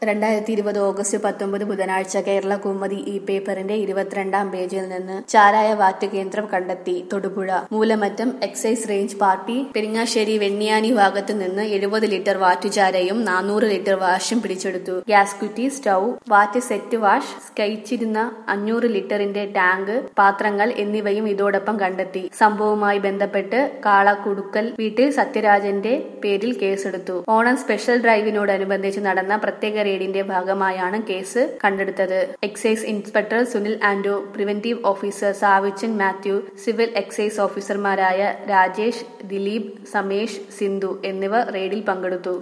രണ്ടായിരത്തി ഇരുപത് ഓഗസ്റ്റ് പത്തൊമ്പത് ബുധനാഴ്ച കേരള കുമ്മതി ഈ പേപ്പറിന്റെ ഇരുപത്തിരണ്ടാം പേജിൽ നിന്ന് ചാരായ വാറ്റ് കേന്ദ്രം കണ്ടെത്തി Thodupuzha Moolamattam excise range party Peringassery Venniyani ഭാഗത്തു നിന്ന് എഴുപത് ലിറ്റർ വാറ്റുചാരയും നാനൂറ് ലിറ്റർ വാഷും പിടിച്ചെടുത്തു ഗ്യാസ് കുറ്റി സ്റ്റൗ വാറ്റ് സെറ്റ് വാഷ് സ്കൈച്ചിരുന്ന അഞ്ഞൂറ് ലിറ്ററിന്റെ ടാങ്ക് പാത്രങ്ങൾ എന്നിവയും ഇതോടൊപ്പം കണ്ടെത്തി സംഭവവുമായി ബന്ധപ്പെട്ട് കാളക്കുടുക്കൽ വീട്ടിൽ സത്യരാജന്റെ പേരിൽ കേസെടുത്തു ഓണം സ്പെഷ്യൽ ഡ്രൈവിനോടനുബന്ധിച്ച് നടന്ന പ്രത്യേക റെയ്ഡിന്റെ ഭാഗമായാണ് കേസ് കണ്ടെടുത്തത് എക്സൈസ് ഇൻസ്പെക്ടർ സുനിൽ ആൻഡോ preventive officer Savichan Mathew civil excise ഓഫീസർമാരായ രാജേഷ് ദിലീപ് സമേഷ് സിന്ധു എന്നിവർ റെയ്ഡിൽ പങ്കെടുത്തു